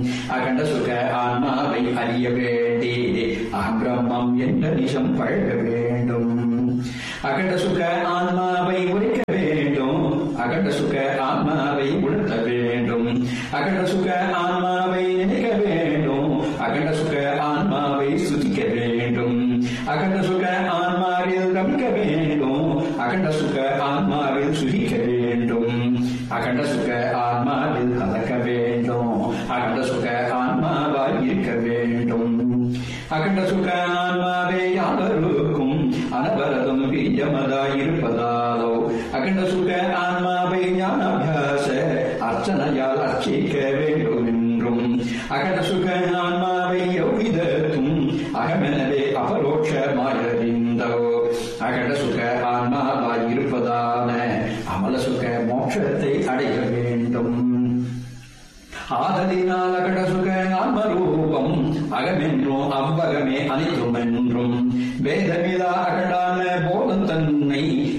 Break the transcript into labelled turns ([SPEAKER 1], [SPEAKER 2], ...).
[SPEAKER 1] அகண்ட சுக ஆன்மாவை அறிய வேண்டி அபிரம்மம் என்ற நிஜம் பழக வேண்டும் அகண்ட சுக ஆன்மாவை உரைக்க வேண்டும் அகண்ட சுக ஆன்மாவை உணர்த்த வேண்டும் அகண்ட சுக ஆன்மாவை நினைக்க வேண்டும் அகண்ட சுக ஆன்மாவை சுதிக்க வேண்டும் அகண்ட சுக ஆன்மாவில் ரமிக்க வேண்டும் அகண்ட சுக ஆன்மாவில் சுகிக்க வேண்டும் அகண்ட சுக ஆன்மாவில் கலக்க வேண்டும் அகண்ட சுக ஆன்மாவாய் இருக்க வேண்டும் அகண்ட சுக ஆன்மாவே யாவருக்கும் அனபரதம் பிரியமதாய் இருப்பதாலோ அகண்ட சுக ஆன்மாவை ஞானாபியாச அர்ச்சனையால் அர்ச்சிக்க வேண்டும் என்றும் அகண்ட சுக ஆன்மாவை எவ்விதத்தும் அகமெனவே அபரோட்சமாயறிந்தோ அகண்ட சுக ஆன்மாவாய் இருப்பதான அமல சுக மோட்சத்தை அடைய வேண்டும் ஆதலினால் அகட சுக ஆத்மரூபம் அகமென்றும் அவ்வகமே அனைத்தும் என்றும் வேதமிலா அகடான போதம் தன்னை